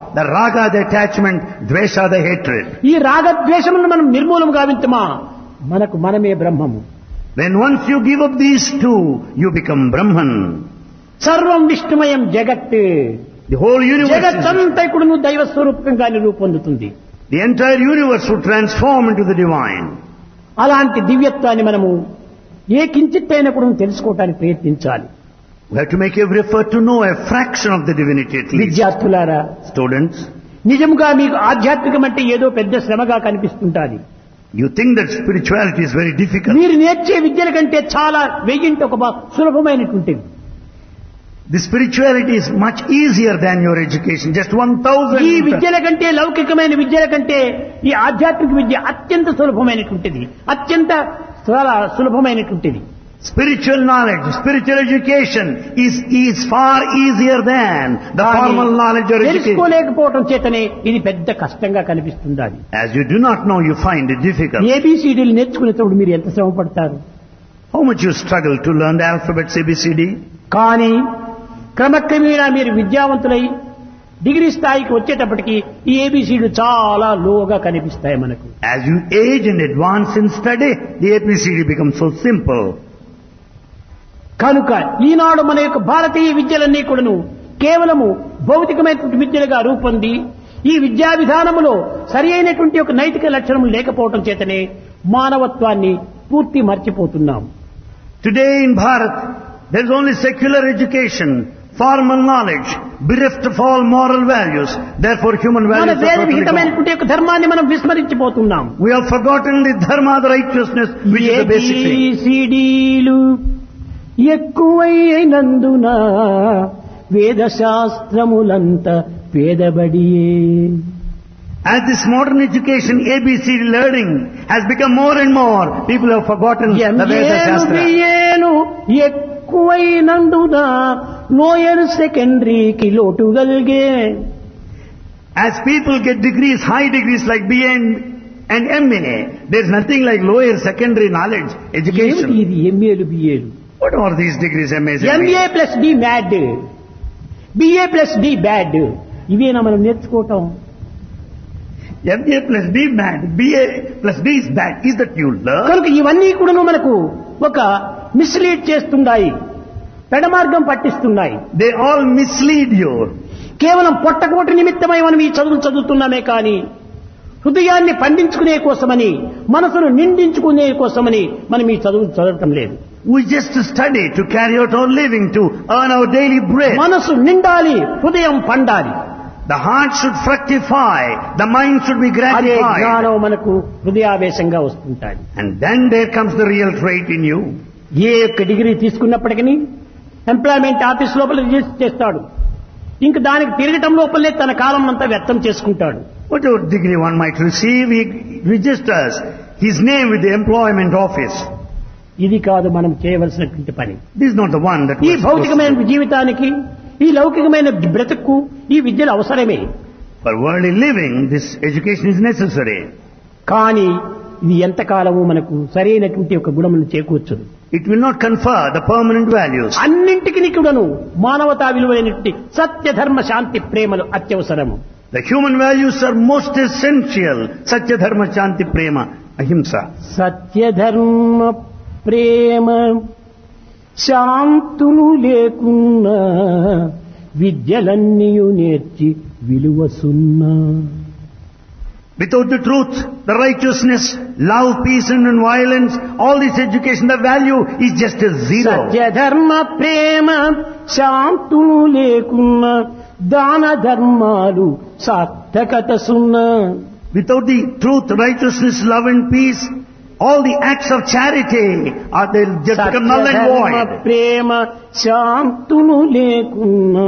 the raga the attachment, dvesha the hatred. ఈ రాగద్వేషములను మనం నిర్మూలం గావించమా మనకు మనమే బ్రహ్మము When once you give up these two, you become Brahman. సర్వం విష్ణుమయం జగత్ The whole universe, is- జగత్తంతా ఇప్పుడు నువ్వు దైవ స్వరూపంగానే రూపొందుతుంది the entire universe would transform into the divine. అలాంటి దివ్యత్వాన్ని మనము ఏ కించిత్తైనా కూడా తెలుసుకోవటానికి ప్రయత్నించాలి We have to make every effort to know a fraction of the divinity at least. విద్యార్థులారా Students, నిజంగా మీకు ఆధ్యాత్మికం అంటే ఏదో పెద్ద శ్రమగా కనిపిస్తుంటాది you think that spirituality is very difficult. మీరు నేర్చే విద్యల కంటే చాలా వెయ్యింటి ఒక బా- సులభమైనటువంటిది The spirituality is much easier than your education. Just one ఈ thousand. విద్యల కంటే లౌకికమైన విద్యల కంటే ఈ ఆధ్యాత్మిక విద్య అత్యంత సులభమైనటువంటిది అత్యంత చాలా సులభమైనటువంటిది Spiritual knowledge, spiritual education is, is far easier than the కానీ formal knowledge or education. తెలుసుకోలేకపోవటం చేతనే ఇది పెద్ద కష్టంగా కనిపిస్తుంది అది As you do not know, you find it difficult. ఏబిసిడీలు నేర్చుకునేటప్పుడు మీరు ఎంత శ్రమ పడతారు How much you struggle to learn the alphabets ABCD? కానీ క్రమక్రమేణా మీరు విద్యావంతులై డిగ్రీ స్థాయికి వచ్చేటప్పటికి ఈ ఏబిసిడీలు చాలా లోగా కనిపిస్తాయి మనకు As you age and advance in study, the ABCD becomes so simple. కనుక ఈనాడు మన యొక్క భారతీయ విద్యలన్నీ కూడాను కేవలము భౌతికమైనటువంటి విద్యలుగా రూపొంది ఈ విద్యా విధానములో సరి అయినటువంటి ఒక నైతిక లక్షణం లేకపోవటం చేతనే మానవత్వాన్ని పూర్తి మర్చిపోతున్నాం Today in Bharat, there is only secular education, formal knowledge, bereft of all moral values. Therefore, human మన values are వేద totally gone. విహితమైనటువంటి యొక్క ధర్మాన్ని మనం విస్మరించిపోతున్నాం We have forgotten the dharma, the righteousness, which is the basic thing. ఏబిసిడీలు ఎక్కువైనందున వేద శాస్త్రములంత పేదబడియే As this modern education, ABCD learning has become more and more, people have forgotten the Veda ఎంఏలు Shastra. బిఏలు ఎక్కువైనందున లోయర్ సెకండరీకి లోటు కలిగే As people get degrees, high degrees like BA and, and MA, there's nothing like lower secondary knowledge, ఏమిటి education. ఇది ఎంఏలు బిఏలు What are these degrees, MAs? and MA BA? Plus D mad BA plus D bad ఇవేనా మనం నేర్చుకోవటం MA plus B bad, BA plus B is bad. Is that you learn? కనుక ఇవన్నీ కూడాను మనకు ఒక మిస్లీడ్ చేస్తున్నాయి పెడమార్గం పట్టిస్తున్నాయి They all mislead you. కేవలం పొట్టకోటి నిమిత్తమై మనం ఈ చదువులు చదువుతున్నామే కానీ హృదయాన్ని పండించుకునే కోసమని మనసును నిండించుకునే కోసమని మనం ఈ చదువులు చదవటం లేదు We just study to carry out our living, to earn our daily bread. మనసు నిండాలి హృదయం పండాలి The heart should fructify, the mind should be అదే gratified. జ్ఞానం మనకు హృదయావేశంగా వస్తుంటాయి And then there comes the real trait in you. ఏ యొక్క డిగ్రీ తీసుకున్నప్పటికీ ఎంప్లాయ్మెంట్ ఆఫీస్ లోపల రిజిస్టర్ చేస్తాడు ఇంక దానికి తిరగటం లోపలే తన కాలం అంతా వ్యక్తం చేసుకుంటాడు Whatever degree one might receive, he registers his name with the employment office. ఇది కాదు మనం చేయవలసినటువంటి పని This is not the one that ఈ was supposed భౌతికమైన to. జీవితానికి ఈ లౌకికమైన బ్రతుకు ఈ విద్యలు అవసరమే For worldly living, this education is necessary. కానీ ఇది ఎంతకాలము మనకు సరైనటువంటి ఒక గుణమును చేకూర్చదు It will not confer the permanent values. అన్నింటికి కూడాను మానవతా విలువైనటువంటి సత్య ధర్మ శాంతి ప్రేమలు అత్యవసరము The human values are most essential. Satya Dharma Shanti Prema Ahimsa. సత్యధర్మ ప్రేమ శాంతులు లేకున్నా విద్యలన్నీయు నేర్చి విలువ సున్నా Without the truth, the righteousness, love, peace and non-violence, all this education, the value is just a zero. సత్యధర్మ ప్రేమ శాంతులు లేకున్నా దాన ధర్మాలు సార్థకత సున్నా Without the truth, righteousness, love and peace, all the acts of charity are they'll just become null and సత్యధర్మ void. ప్రేమ శాంతులు లేకున్నా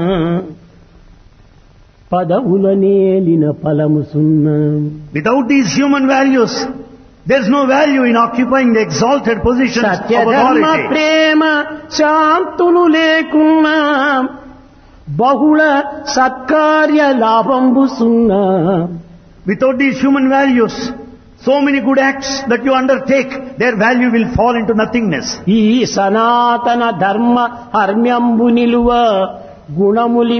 పదవుల నేలిన ఫలము సున్నా Without these human values, there's no value in occupying the exalted positions of సత్యధర్మ authority. ప్రేమ శాంతులు లేకున్నా బహుళ సత్కార్య లాభంబు సున్నా Without these human values, so many good acts that you undertake, their value will fall into nothingness. ఈ సనాతన ధర్మ హర్మ్యంబు నిలువ గుణములి